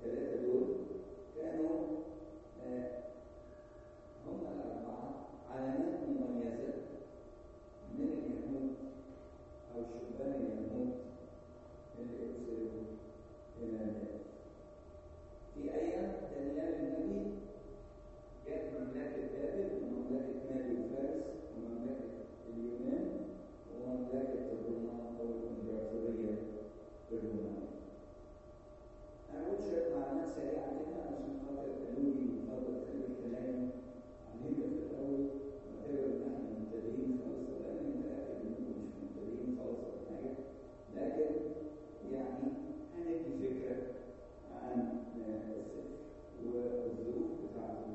الثلاثة دول كانوا آه، هم الأربعة علامات مميزة من اليهود أو شبان اليهود اللي أرسلوا إلى بابل. في أيام دانيال النبي جاءت مملكة بابل ومملكة مادي وفارس ومملكة اليونان ومملكة الرومان أو الإمبراطورية الرومانية. أنا قلت شوية معلومات سريعة كده عشان خاطر قالوا لي من فضلك خلي كلامي عليك في الأول وتقدر إن إحنا مبتدئين خالص وأنا متأكد إنكم مش مبتدئين خالص ولا حاجة لكن يعني هندي فكرة عن آه، السفر والظروف بتاعته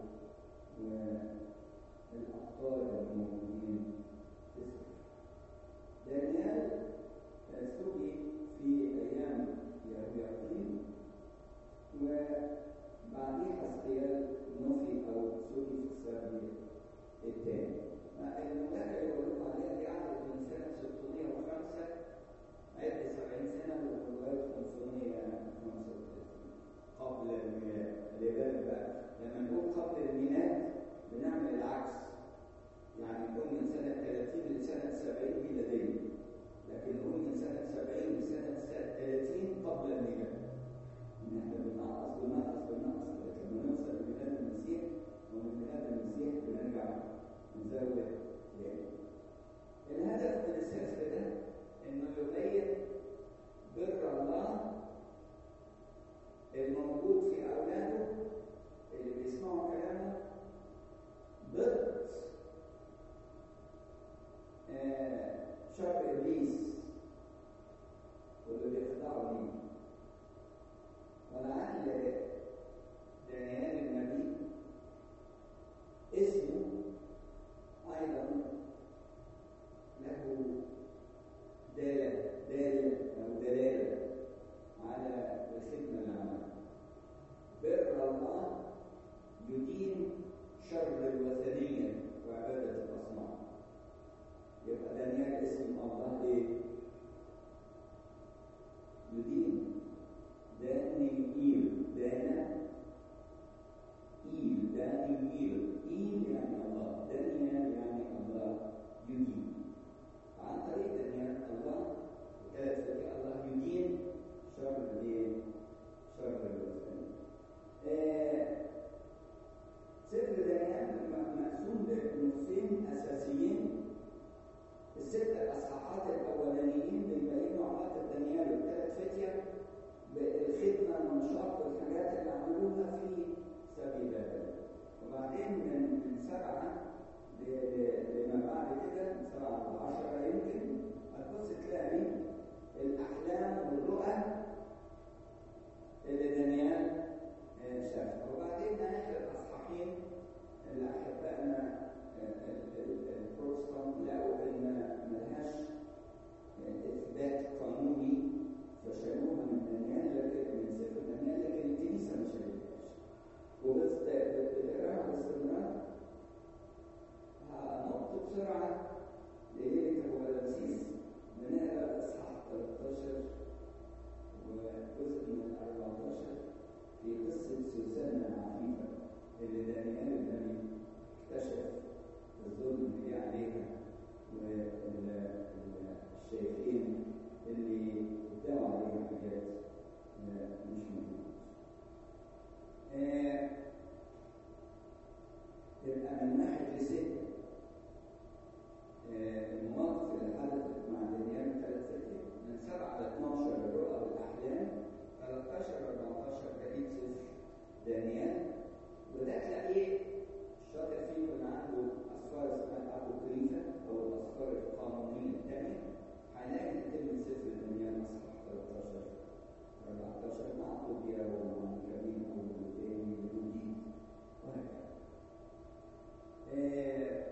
والأبطال الموجودين في السفر. دانيال آه، سجي في أيام يهوياقيم وبعديه حسقيال نفي او سوري في السبي الثاني. المملكه اللي بقول لكم عليها دي قعدت من سنه 605 عد 70 سنه لغايه 535 قبل الميلاد. خلي بالك بقى لما نقول قبل الميلاد بنعمل العكس. يعني نقول من سنه 30 لسنه 70 ميلاديه. لكن نقول من سنه 70 لسنه 30 قبل الميلاد. ان احنا بننقص بننقص بننقص لكن بنوصل لميلاد المسيح ومن ميلاد المسيح بنرجع نزود تاني. الهدف من السفر ده انه يبين بر الله الموجود في اولاده اللي بيسمعوا كلامه ضد آه، شر ابليس واللي بيخضعوا ليه ولعل دانيال النبي اسمه أيضا له دالة دالة أو دلالة على الخدمة اللي عملها بر الله يدين شر الوثنية وعبادة الأصنام يبقى دانيال اسم الله إيه؟ يدين دانيال دانا إيل دانيال إيل يعني الله دانيال يعني الله يدين عن طريق دانيال الله ثلاث فريق الله يدين شر الايه؟ شر الوثن آه سفر دانيال م- مقسوم لنصين أساسيين الست الأصحاحات الأولانيين بيبينوا علاقة دانيال والثلاث فتية بالخدمة والنشاط والحاجات اللي عملوها في سبيل الله وبعدين من من سبعة ل- ل- لما بعد كده من سبعة لعشرة يمكن هتبص تلاقي الأحلام والرؤى اللي دانيال آه، شافها وبعدين آخر أصحاحين اللي أحبائنا آه، ال- ال- البروتستانت لقوا إن ملهاش إثبات قانوني فشالوها من دانيال لكن من سفر دانيال لكن الكنيسة ما شالتهاش وبس بتقراها باستمرار هنط بسرعة لليلة الغلامسيس بنقرا الإصحاح 13 وجزء من ال 14 في قصة سوسنة العفيفة اللي دانيال النبي اكتشف الظلم اللي جه عليها والشيخين اللي ادعوا عليها حاجات آه، مش موجودة. آه، يبقى من واحد لستة آه، المواقف اللي حدثت مع دانيال ثلاث ستة من سبعة ل 12 الرؤى والأحلام 13 ل 14 بقية سفر دانيال وده تلاقيه الشاطر فيه اللي عنده أسفار اسمها أبوكريفة أو الأسفار القانونية الثانية هنلاقي كلمة سفر دانيال أصحاح 13 14 مع طوبيا ومع كريم أو تاني وجديد وهكذا. آه،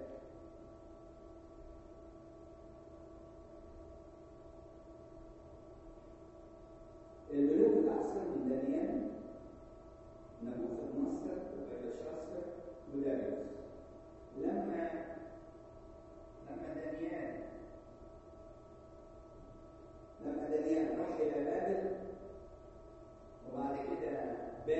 الملوك العصر من دانيال نبوخذ نصر وبلشاصر وداريوس لما لما دانيال لما دانيال راح إلى بابل وبعد كده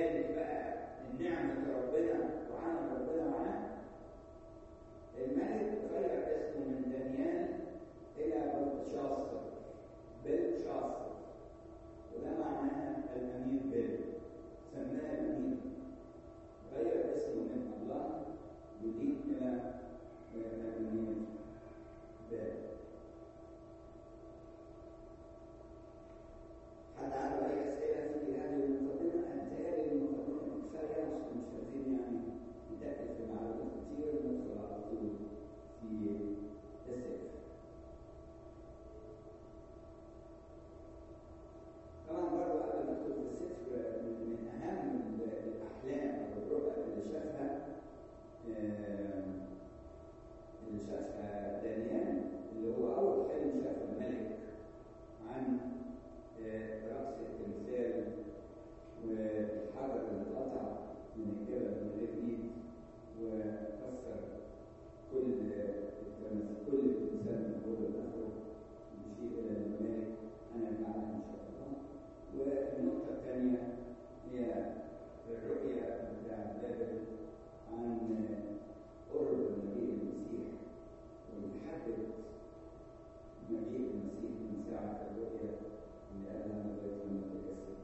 من الجبل من غير ايد وكسر كل التمس كل الانسان من اوله لاخره يشير الى الملائكه انا معنا ان شاء الله والنقطه الثانيه هي الرؤيه بتاع بابل عن قرب مجيء المسيح ويحدد مجيء المسيح من ساعه الرؤيه اللي قالها لغايه لما تجسد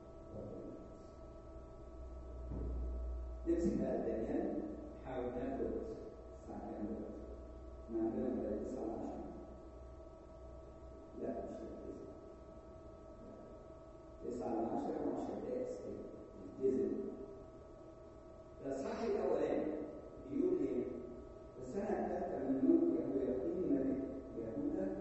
نمسك بقى الدنيا نحاول ناخد الساعه كام دلوقتي؟ احنا عندنا لغايه 9 10 لا مش تسعة تسعة ل 10 و10 دقايق تلتزم الإصحاح الأولاني بيقول إيه؟ في السنة الثالثة من ملك يهوياقيم ملك يهوذا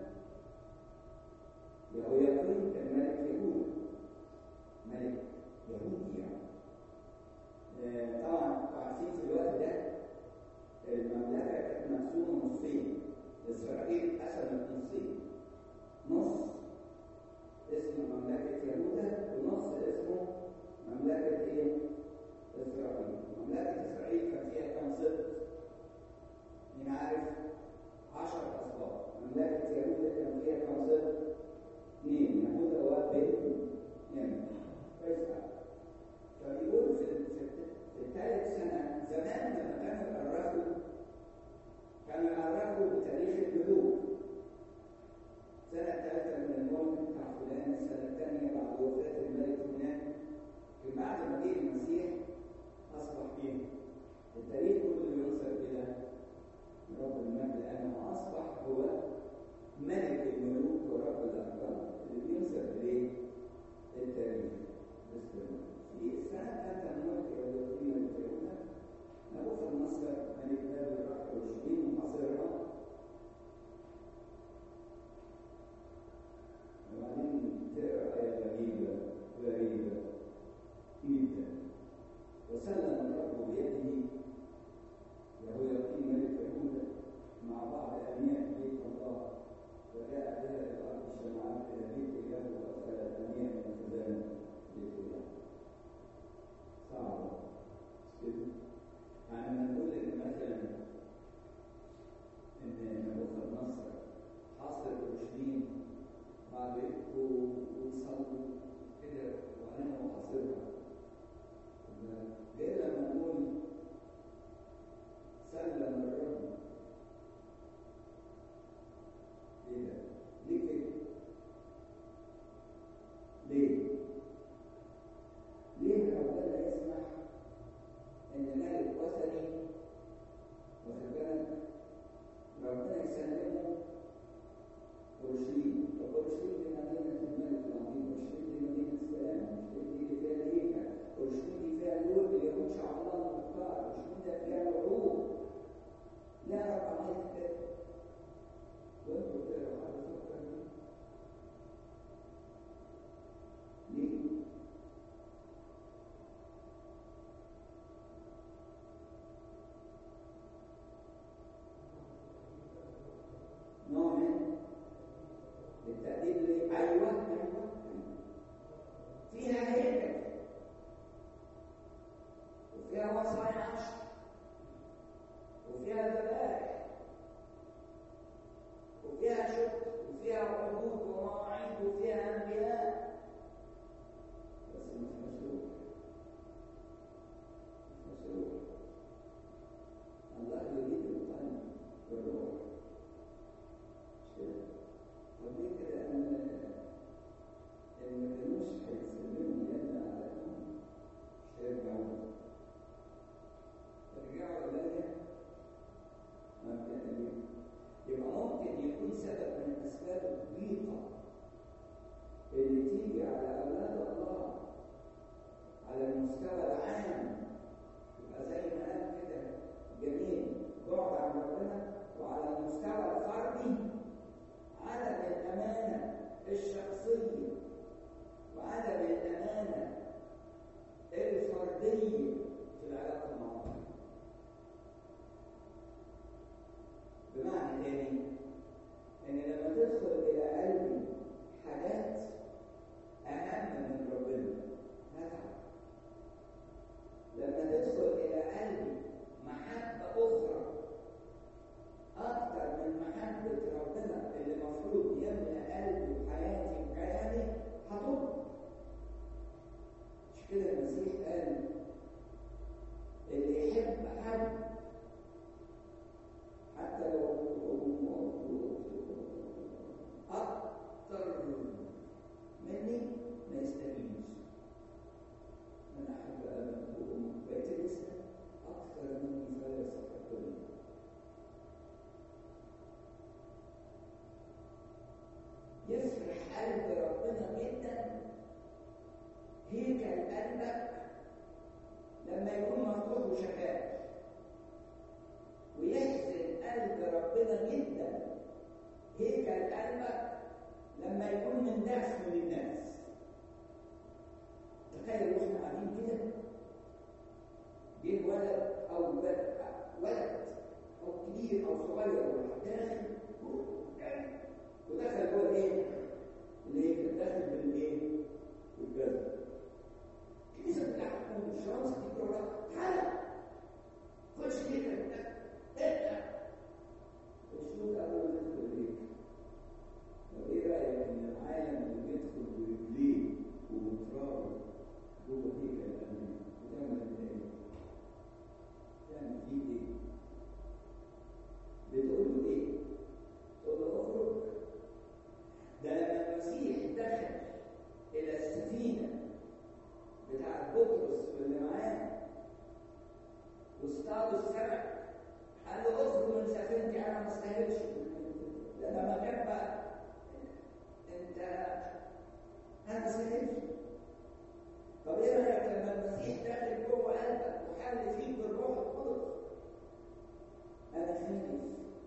يهوياقيم كان ملك يهوذا ملك يهودي يعني آه، طبعا انتوا عارفين في الوقت ده المملكة كانت مقسومة نصين إسرائيل قسمت نصين نص اسمه مملكة يهوذا ونص اسمه مملكة إيه؟ إسرائيل مملكة إسرائيل كان فيها كم سبط؟ مين عارف؟ عشر أسباط مملكة يهوذا كان فيها كم سبط؟ اثنين يهوذا وبنيامين كويس فبيقول في في الثالث سنة زمان لما كانوا يعرفوا كانوا يعرفوا بتاريخ الملوك السنة الثالثة من الملك بتاع فلان السنة الثانية بعد وفاة الملك فلان في بعد مجيء المسيح أصبح إيه؟ التاريخ كله ينسب إلى رب المجد لأنه أصبح هو ملك الملوك ورب الأرباب اللي بينسب إليه التاريخ في السنة الثالثة من ملك يهودية اليهودة نبوخذ نصر ملك بابل راح أورشليم وحاصرها وبعدين تقرا آية غريبة غريبة جدا وسلم الرب بيده يهوياقيم ملك يهوذا مع بعض أبناء بيت الله وجاء بها إلى أرض الشمعات إلى بيت إله وأدخل الأبناء من خزانة بيت إله صعبة كده يعني لما نقول إن مثلا إن نبوخذ نصر حاصر أورشليم بعد يبكوا ويصلوا كده وأنا محاصرها غير لما نقول سلم الرب ايه ده؟ ليه كده؟ ليه؟ ليه ربنا يسمح ان ملك وثني واخد بالك ربنا يسلمه اورشليم طب اورشليم دي مدينه الملك العظيم اورشليم دي مدينه السلام اورشليم دي اللي فيها الهيكل اورشليم دي فيها نور اليهود شعب الله المختار اورشليم ده فيها العروض لا رب عملت كده وانتوا بتقروا على الفكره دي ليه؟ نوع من التأديب اللي أيوه أيوه فيها هيكل وفيها وصايا عشر وفيها ذبائح وفيها شكر وفيها عهود ومواعيد وفيها أنبياء بس مش مسلوك مش مسلوك الله يريد القلب والروح مش كده طب ليه كده ان ان ما كانوش هيسلموا يدنا على مش هيرجعوا ترجعوا الي ما كان ليه يبقى ممكن يكون سبب من اسباب الضيقه اللي تيجي على اولاد الله على المستوى العام يبقى زي ما قال كده جميل بعد عن ربنا وعلى المستوى الفردي عدم الامانه الشخصيه وعدم الامانه الفرديه في العلاقه مع الله بمعنى تاني ان لما تدخل الى قلبي حاجات اهم هيكل قلبك لما يكون مفتوح وشغال ويحزن قلب ربنا جدا هيكل قلبك لما يكون من داخل للناس تخيل واحنا قاعدين كده جه ولد او ولد ولد او كبير او صغير داخل ودخل جوه ايه؟ اللي هي داخل بالايه؟ بالجزم الكنيسه بتاعتكم الشمس دي بتقول تعالى خش كده ابدا الشوط اول ما تدخل ليك طب ايه رايك ان العالم اللي بيدخل برجليه وبترابه جوه هيكل الامين بتعمل ايه؟ تعمل فيه ايه؟ بتقول له ايه؟ تقول له اخرج ده لما المسيح دخل الى السفينه بتاع بطرس واللي معاه واصطادوا السمك قال له اخرج من سفينتي انا ما استاهلش ده انا مكان بقى انت انا ما استاهلش طب ايه رايك لما المسيح داخل جوه قلبك وحل فيك بالروح القدس انا خايف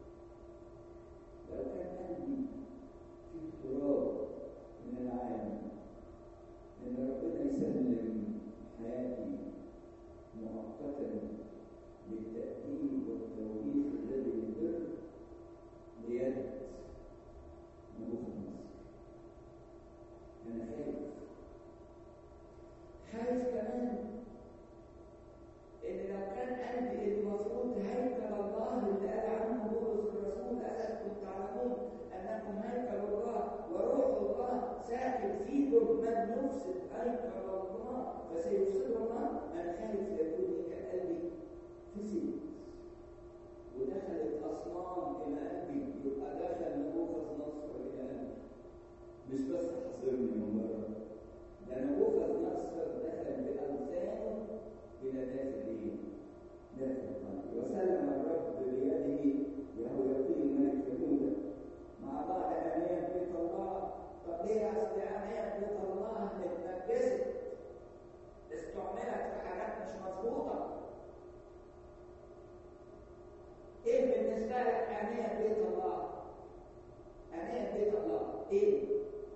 لو كان قلبي في تراب من العالم ان ربنا يسلم حياتي مؤقتا للتأديب والتوبيخ الذي يضر بيد نبوخذ مصر انا خايف خايف كمان ان لو كان قلبي المفروض هيكل الله اللي قال عنه بولس الرسول ألستم تعلمون أنكم هيكل الله وروح الله ساكن فيكم من يفسد هيكل الله فسيفسد الله أنا خايف يكون قلبي فسد ودخلت أصنام إلى قلبي يبقى دخل نبوخذ نصر إلى قلبي مش بس حصرني من بره ده نبوخذ نصر دخل بأوثانه إلى داخل إيه؟ داخل القلب وسلم الرب بيده يهويقين ملك يهوذا مع بعض أنية بيت الله طب ليه أصل أنية بيت الله اتنجست استعملت في حاجات مش مظبوطة إيه بالنسبة لك أنية بيت الله؟ أنية بيت الله إيه؟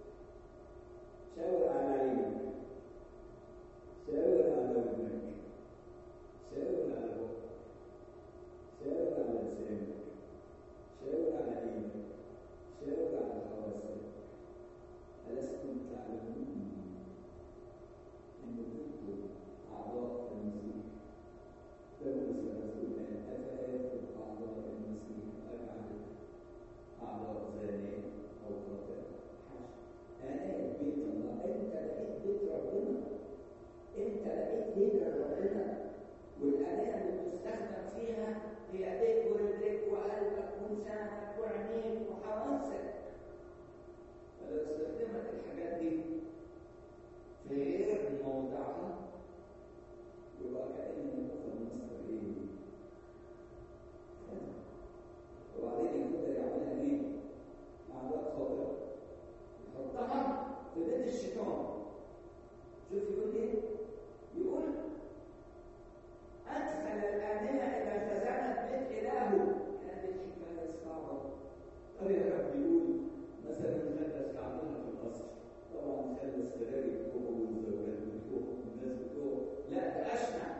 شاور على عينك شاور على ودنك شاور على بقك شاور على لسانك شاور على ايدك شاور على حواسك ألستم تعلمون أن كنتم أعضاء المسيح بولس الرسول قال أفآخذ أعضاء المسيح أجعل أعضاء زانية أو خاطئة حاشا أنا بيت الله أنت لقيت بيت ربنا انت لقيت هيكل ربنا والاداه اللي بتستخدم فيها هي ايديك ورجليك وقلبك ولسانك وعينيك وحواسك فلو استخدمت الحاجات دي في غير موضعها يبقى كأن نبوخذ نصر ايه؟ وبعدين يبدا يعملها ايه؟ اعداء خاطئه يحطها في بيت الشيطان شوف يقول ايه؟ يقول أدخل الآلهة إلى خزانة بيت إلهه هذه الحكاية صعبة طب يا رب يقول مثلا مثلث عملنا في القصر طبعا مثلث فراغي بتوعه والزوجات بتوعه والناس بتوعه لا ده أشنع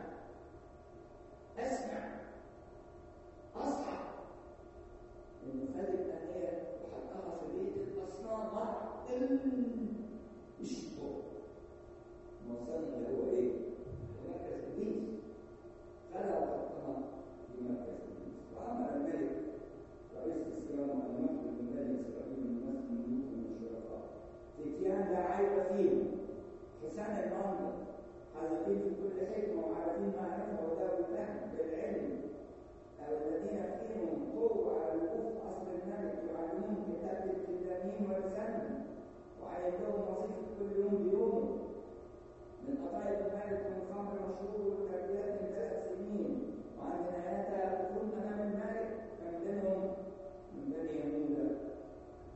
أسمع أصعب إنه خد الآلهة وحطها في بيت الأصنام مرة مش الطرق وصلنا اللي هو ايه؟ مركز ابليس فلا وحطها في مركز ابليس وامر الملك رئيس الاسلام ان يخرج من بني اسرائيل من مسجد الملوك من الشرفاء فتيان لا عيب فيهم حسان المنظر حاذقين في كل حكمه وعارفين معرفه وذوي فهم بالعلم او الذين فيهم قوه على الوقوف اصل الملك يعلمون كتاب الكلدانيين ولسانهم وعندهم وظيفه كل يوم بيومه من قضايا الملك من خمر مشروب وتربيات ثلاث سنين وعند نهايتها يكون امام الملك كان منهم من بني يهوذا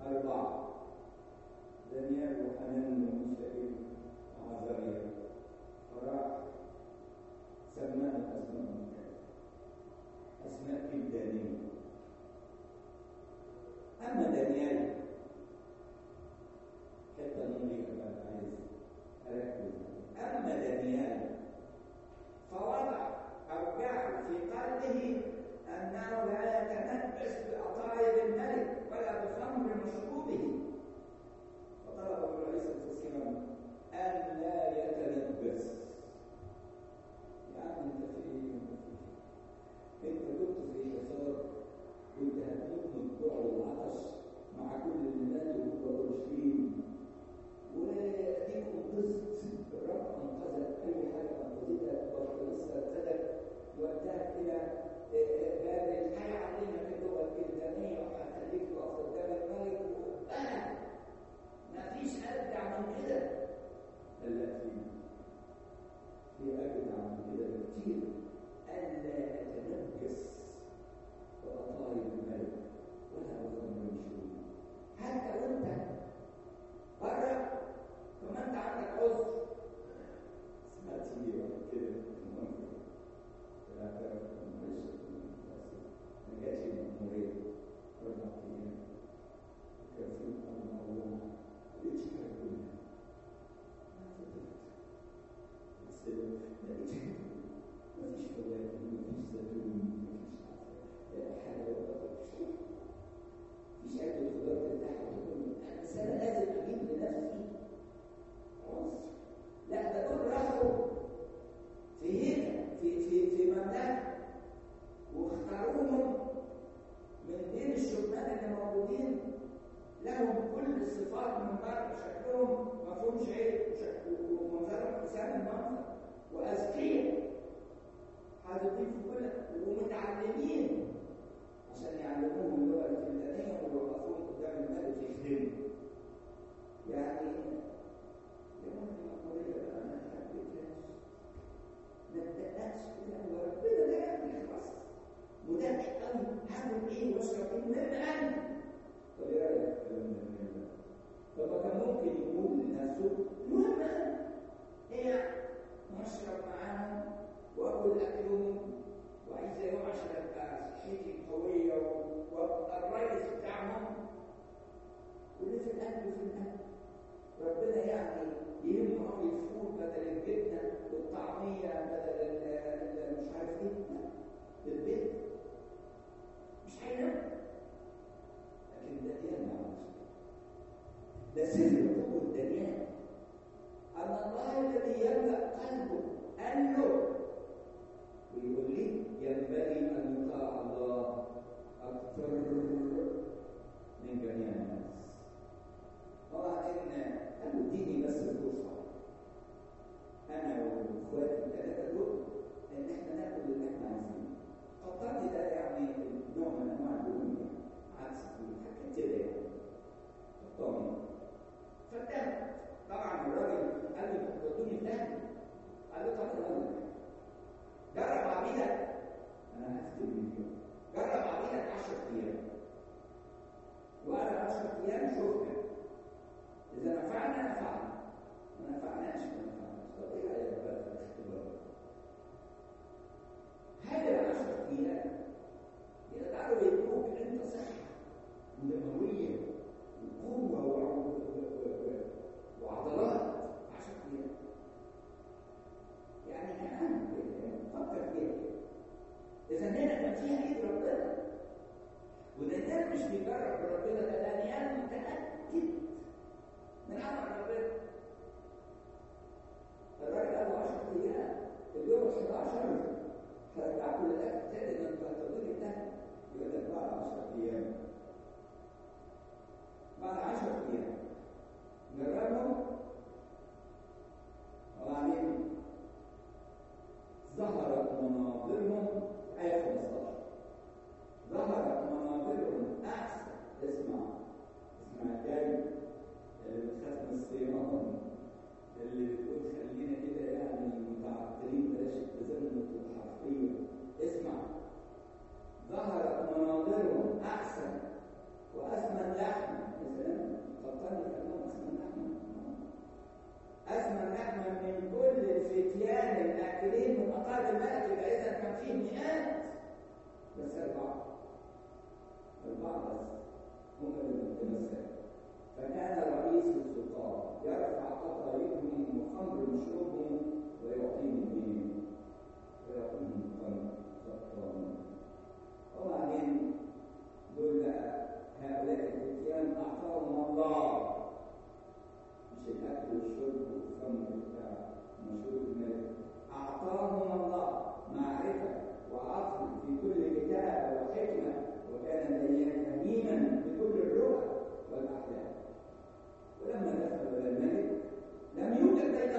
اربعه دانيال وحنان وميشائيل وعزريا مفيش فواكه مفيش زيتون مفيش حلاوه مفيش اكل خضار ترتاح بس انا لازم اجيب لنفسي عنصر لا ده دول راحوا في هيكل في في في مملكه واختاروهم من بين الشبان اللي موجودين لهم كل الصفات من بره شكلهم ما فيهمش عيب ومنظرهم حسام المنظر واذكياء حاطين في كل ومتعلمين عشان يعلموهم اللغه الفلانيه ويوقفوهم قدام الملك يخدموا يعني يا ممكن القضيه بقى انا حبيتهاش ما تدققش كده وربنا ده يعمل خلاص مدقق قوي هعمل ايه واشرب ايه مهم قوي طب ايه رايك في الكلام ده طب كان ممكن يقول لنفسه المهم قوي هي نشرب معاهم واكل اكلهم واعيش زيهم عشان ابقى صحتي قويه وابقى الرئيس بتاعهم واللي في القلب في القلب ربنا يعني يهمه قوي الفول بدل الجبنه والطعميه بدل مش عارف ايه البيت مش هينام لكن ده ديان ما ده سر حقوق الديان أن الله الذي يملأ قلبه قال له ويقول لي ينبغي أن يطاع الله أكثر من جميع الناس طبعا إن قالوا اديني بس الفرصة أنا وإخواتي الثلاثة دول إن إحنا ناكل اللي إحنا عايزينه فطرت ده يعني نوع من أنواع الدهون عكس حاجة كده يعني الطعم فالتهم طبعا الراجل قال لي ودوني فلان قال له طب انا اقول لك جرب عبيدك انا هكتب الفيديو جرب عبيدك 10 ايام وانا 10 ايام شفنا اذا نفعنا نفعنا ما نفعناش ما نفعناش طب ايه رايك بقى في الاختبار هل ال 10 ايام يقدروا يدوك انت صحه دمويه وقوه وعضلات 10 ايام يعني كمان فكر فيها اذا هنا كان فيها ايد ربنا والانسان مش بيجرب ربنا ده لان متاكد من عمل ربنا الراجل ابو 10 ايام اليوم ال 11 هرجعكم للاكل تاني ده انتوا هتقولوا ده يقول لك بعد 10 ايام بعد 10 ايام جربهم وبعدين ظهرت مناظرهم آية 15 ظهرت مناظرهم أحسن اسمع اسمع الجاي اللي بتخاف من الصيام اللي بتقول خلينا كده يعني متعطلين بلاش التزمت الحرفية اسمع ظهرت مناظرهم أحسن وأثمن لحم مثلا فكرني كلام أثمن لحم أثمن لحما من كل الفتيان الآكلين من أقارب الملك يبقى إذا كان فيه مئات بس أربعة أربعة بس هم اللي متمسكين فكان رئيس السلطان يرفع قطايفهم وخمر مشروبهم ويعطيهم دين ويعطيهم خمر سكران وبعدين دول هؤلاء الفتيان أعطاهم الله مش الأكل والشرب والخمر بتاع مشروب الملك أعطاهم الله معرفة وعقل في كل كتاب وحكمة وكان ديانا بكل الرؤى والأحلام ولما دخلوا إلى الملك لم يوجد بين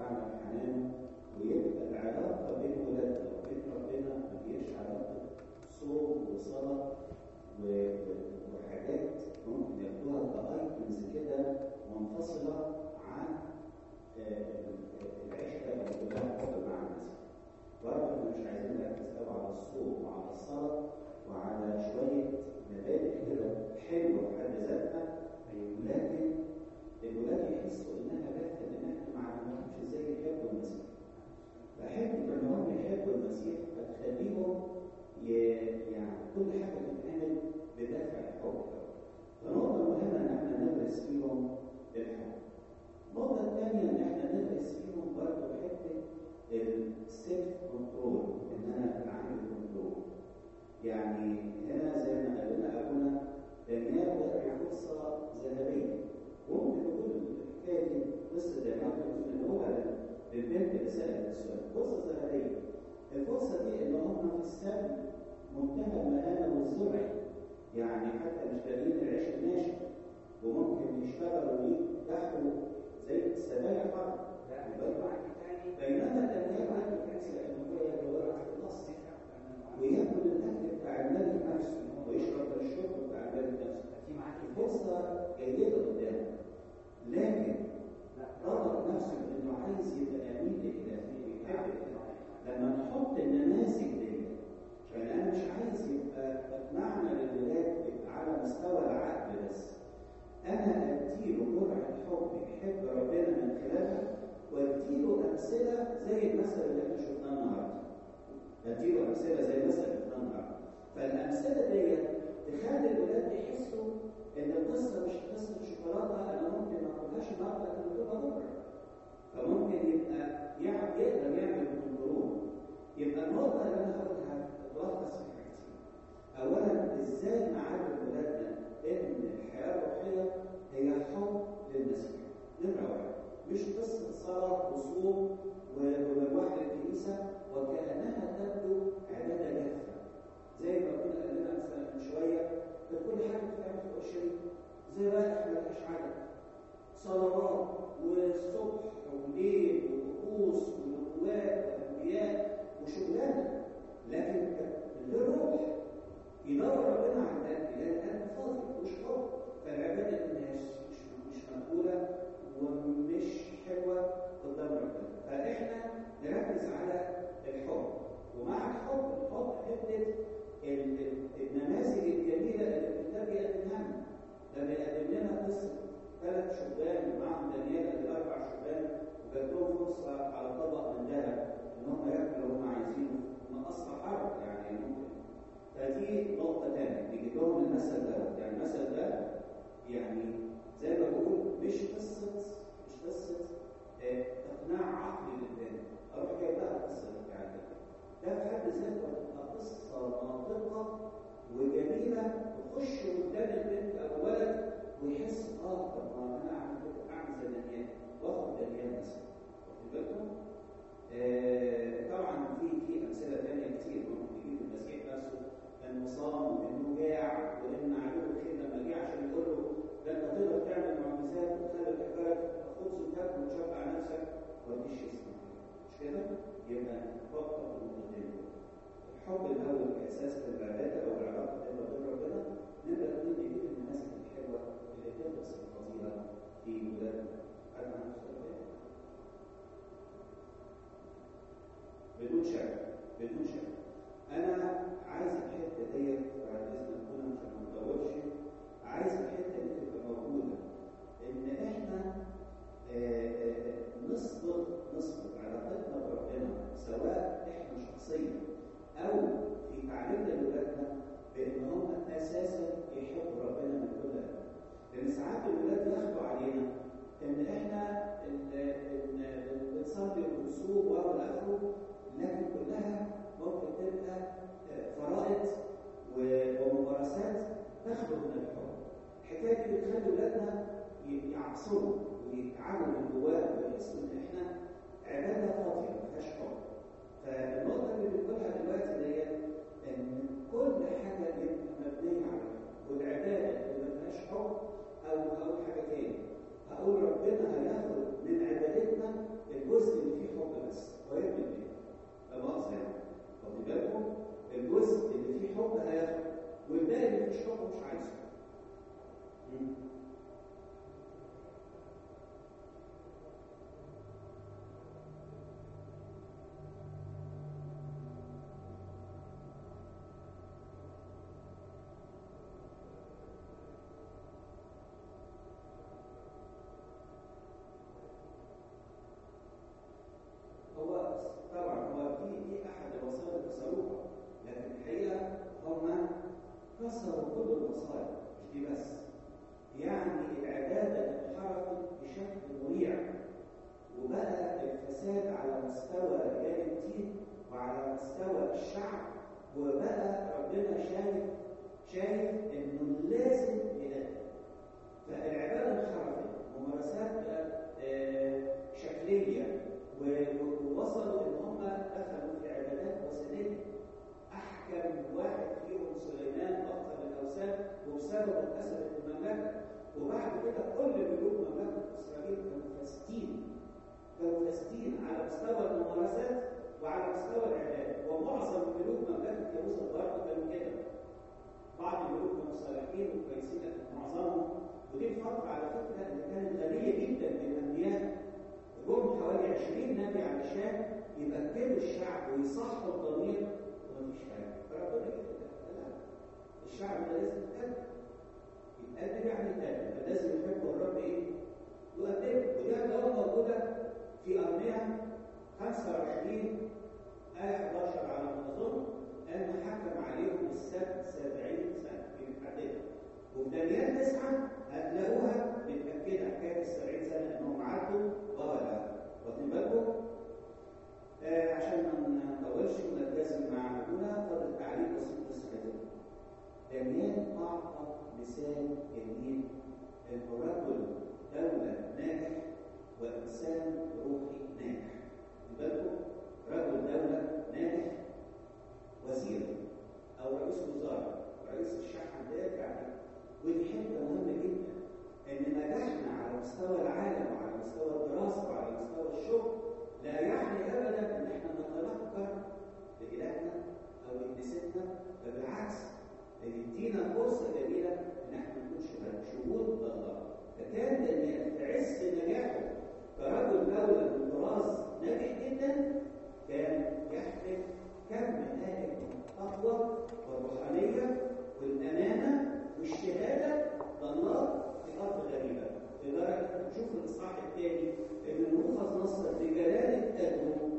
ويعمل حنان ويبقى العلاقة بين ولادنا وبين ربنا ما هيش علاقة صوم وصلاة و- و- وحاجات ممكن ياخدوها كايتمز كده منفصلة عن آه، العشرة اللي بنعملها مع الناس. برضه احنا مش عايزين نركز قوي على الصوم وعلى الصلاة وعلى شوية مبادئ كده حلوة في حد ذاتها لكن الولاد يحسوا انها لافته ان احنا ما علمناهمش ازاي يحبوا المسيح. فحته ان هم يحبوا المسيح هتخليهم ي- يعني كل حاجه بتتعمل بدافع الحب. فنقطه مهمه ان احنا ندرس فيهم الحب. النقطه الثانيه ان احنا ندرس فيهم برضه حته السيلف كنترول ان انا يبقى عندي كنترول. يعني هنا زي ما قال لنا ابونا دانيال وقع فرصه ذهبيه ممكن نقول الحكايه دي قصه دانيال ان هو للبنت اللي سالت السؤال فرصه ذهبيه الفرصه دي ان هم في السن منتهى المهانه والزرع يعني حتى مش لاقيين العيش الناشف وممكن يشتغلوا ويفتحوا زي سبايا حرب بينما دانيال عنده فكره انه هو يتورط في النص وياكل الاكل بتاع الملك نفسه ويشرب الشرب بتاع الملك نفسه فرصه جيده قدامه لكن ربط نفسه انه عايز يبقى امين للالهيه بيحب لما نحط النماذج دي يعني انا مش عايز يبقى معنى للولاد يبقى على مستوى العقل بس انا اديله جرعه حب يحب ربنا من خلالها واديله امثله زي المثل اللي احنا شفناه النهارده اديله امثله زي المثل اللي شفناه النهارده فالامثله ديت تخلي الولاد يحسوا ان القصه مش قصه شوكولاته انا ممكن ما اكلهاش النهارده لكن اكلها بكره فممكن يبقى يعرف يقدر يعمل كنترول يبقى النقطه اللي انا هقولها تلخص في حاجتين اولا ازاي نعلم ولادنا ان الحياه الروحيه هي حب للمسيح نمره واحد مش قصه صلاه وصوم ومروح للكنيسه وكانها تبدو عباده جافه زي ما كنا قال لنا مثلا من شويه كانت كل حاجه بتتعمل في اورشليم زي رائح ملهاش عدد صلوات والصبح وليل وطقوس ونبوات وانبياء وشغلانه لكن من غير روح يدور ربنا على القلب لان القلب فاضي مش حب فالعباده مش مش مش مقبوله ومش حلوه قدام ربنا فاحنا نركز على الحب ومع الحب الحب حته ال- ال- النماذج الجميله اللي الكتاب يقدمها لنا لما يقدم لنا قصه ثلاث شبان معهم دانيال الاربع شبان وجات لهم فرصه على طبق من ذهب ان هم ياكلوا اللي هم عايزينه من اصل حرب يعني ممكن فدي نقطه ثانيه بيجيب لهم المثل ده يعني المثل ده يعني زي ما بقول مش قصه مش قصه آه، اقناع عقلي للبنت اروح جايب لها القصه اللي بتاعتها ده في حد ذاته هتبقى قصه ناطقه وجميله تخش قدام البنت او الولد ويحس اه طب ما انا اعمل كده اعمل زي دانيال واخد دانيال مثلا واخد بالكم؟ آه طبعا في في امثله ثانيه كتير ممكن تجيب المسيح نفسه انه صام وانه جاع وان عدو الخير لما جه عشان يقول له ده انت تقدر تعمل معجزات وتخلي الحجاره خبز وتاكل وتشبع نفسك وديش اسمه مش كده؟ يبقى فقط النقطتين الحب الاول كاساس للعباده او العلاقه بين وبين ربنا نبدا ندي فيه النماذج الحلوه اللي تدرس الفضيله في ولادنا عارف عن السؤال بدون شك بدون شك انا عايز الحته ديت بعد اذن ربنا عشان ما نطولش عايز الحته دي تبقى موجوده ان احنا آه، آه، نصبر نصبر علاقتنا بربنا سواء احنا شخصيا او في تعليمنا لاولادنا بان هم اساسا يحبوا ربنا من كل قلب لان ساعات الولاد ياخدوا علينا ان احنا ال- ال- بنصلي وبنصوم والى اخره لكن كلها ممكن تبقى آه، فرائض و- وممارسات تخرج من الحب الحكايه دي بتخلي ولادنا ي- يعصروا ويتعبوا من جواهم ويحسوا ان احنا عباده فاضيه ما فيهاش حب فالنقطه اللي بنقولها دلوقتي ديت ان كل حاجه بتبقى مبنيه على الحب والعباده اللي ما فيهاش حب او هقول حاجه تاني هقول ربنا هياخد من عبادتنا الجزء مستوى الشعب وبقى ربنا شايف شايف انه لازم يقدم فالعباده انحرفت ممارسات آه، شكليه ووصلوا ان هم دخلوا في عبادات وثنيه احكم واحد فيهم سليمان اكثر الاوثان وبسبب اتأثرت المملكه وبعد كده كل ملوك مملكه اسرائيل كانوا فاسدين كانوا فاسدين على مستوى الممارسات وعلى مستوى العباده ومعظم ملوك مملكه يهوذا برضه كانوا كده بعض الملوك كانوا صالحين وكويسين لكن معظمهم ودي الفتره على فكره اللي كانت غنيه جدا بالانبياء جم حوالي 20 نبي علشان يبكروا الشعب ويصحوا الضمير ومفيش حاجه فربنا كده لا الشعب ده لازم يتقدم يتقدم يعني يتقدم فلازم يحبوا الرب ايه؟ يقدمه ودي هتلاقوها موجوده في ارميا 25 آية 11 على ما أظن أنه حكم عليهم السبت 70 سنة في محددة وفي دانيال 9 هتلاقوها متأكدة حكاية ال 70 سنة أنهم عدوا ولا واخدين بالكم؟ آه عشان ما نطولش ونلتزم مع هنا فاضل تعليق بسيط بس كده. دانيال أعطى مثال جميل إنه رجل دولة ناجح وإنسان روحي ناجح. بالكم؟ رجل دولة ناجح وزير أو رئيس وزارة رئيس الشحن ده يعني ودي حته مهمه جدا ان نجاحنا على مستوى العالم وعلى مستوى الدراسه وعلى مستوى الشغل لا يعني ابدا ان احنا نتنكر لالهنا او لكنيستنا بل بالعكس يدينا فرصه جميله ان احنا نكون شهود الله فكان دانيال في عز نجاحه كرجل دوله من طراز ناجح جدا كان يحمل كم من هذه التقوى والروحانيه والامانه والشهاده لله في ارض غريبه لدرجه نشوف الاصحاح الثاني ان نبوخذ نصر في جلاله قدره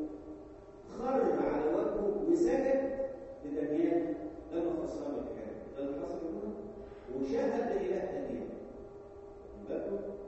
خر على وجهه وسجد لدانيال لما فسر الحكايه ده اللي حصل هنا وشهد لاله دانيال بالكم